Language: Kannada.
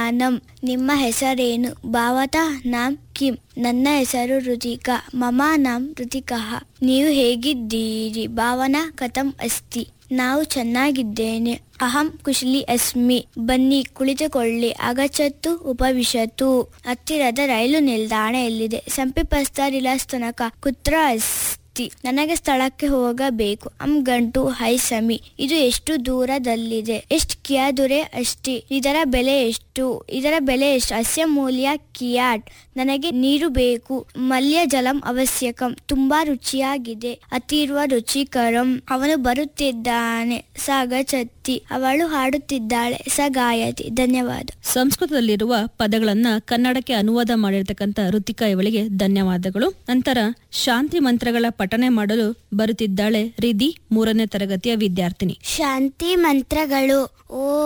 ಆನಂ ನಿಮ್ಮ ಹೆಸರೇನು ಭಾವತಾ ನಾಮ್ ಕಿಂ ನನ್ನ ಹೆಸರು ಋತಿಕಾ ಮಮ ನಾಮ್ ಋತಿಕಃ ನೀವು ಹೇಗಿದ್ದೀರಿ ಭಾವನಾ ಕಥಂ ಅಸ್ತಿ ನಾವು ಚೆನ್ನಾಗಿದ್ದೇನೆ ಅಹಂ ಕುಶಲಿ ಅಸ್ಮಿ ಬನ್ನಿ ಕುಳಿತುಕೊಳ್ಳಿ ಅಗಚ್ಚತ್ತು ಉಪವಿಶತು ಹತ್ತಿರದ ರೈಲು ನಿಲ್ದಾಣ ಎಲ್ಲಿದೆ ಸಂಪಿಪಸ್ತ ರಿಲಾಸ್ ತನಕ ಕುತ್ರ ಅಸ್ತಿ ನನಗೆ ಸ್ಥಳಕ್ಕೆ ಹೋಗಬೇಕು ಅಂ ಗಂಟು ಹೈ ಸಮಿ ಇದು ಎಷ್ಟು ದೂರದಲ್ಲಿದೆ ಎಷ್ಟು ಕಿಯಾದುರೆ ಅಷ್ಟಿ ಇದರ ಬೆಲೆ ಎಷ್ಟು ಇದರ ಬೆಲೆ ಎಷ್ಟು ಅಸ್ಯ ಮೂಲ್ಯ ಕಿಯಾಟ್ ನನಗೆ ನೀರು ಬೇಕು ಮಲ್ಯ ಜಲಂ ಅವಶ್ಯಕಂ ತುಂಬಾ ರುಚಿಯಾಗಿದೆ ಅತಿರುವ ರುಚಿಕರಂ ಅವನು ಬರುತ್ತಿದ್ದಾನೆ ಸ ಗಚ್ಚತಿ ಅವಳು ಹಾಡುತ್ತಿದ್ದಾಳೆ ಸ ಗಾಯತಿ ಧನ್ಯವಾದ ಸಂಸ್ಕೃತದಲ್ಲಿರುವ ಪದಗಳನ್ನ ಕನ್ನಡಕ್ಕೆ ಅನುವಾದ ಮಾಡಿರ್ತಕ್ಕಂಥ ಋತಿಕಾ ಇವಳಿಗೆ ಧನ್ಯವಾದಗಳು ನಂತರ ಶಾಂತಿ ಮಂತ್ರಗಳ ಪಠನೆ ಮಾಡಲು ಬರುತ್ತಿದ್ದಾಳೆ ರಿಧಿ ಮೂರನೇ ತರಗತಿಯ ವಿದ್ಯಾರ್ಥಿನಿ ಶಾಂತಿ ಮಂತ್ರಗಳು ಓ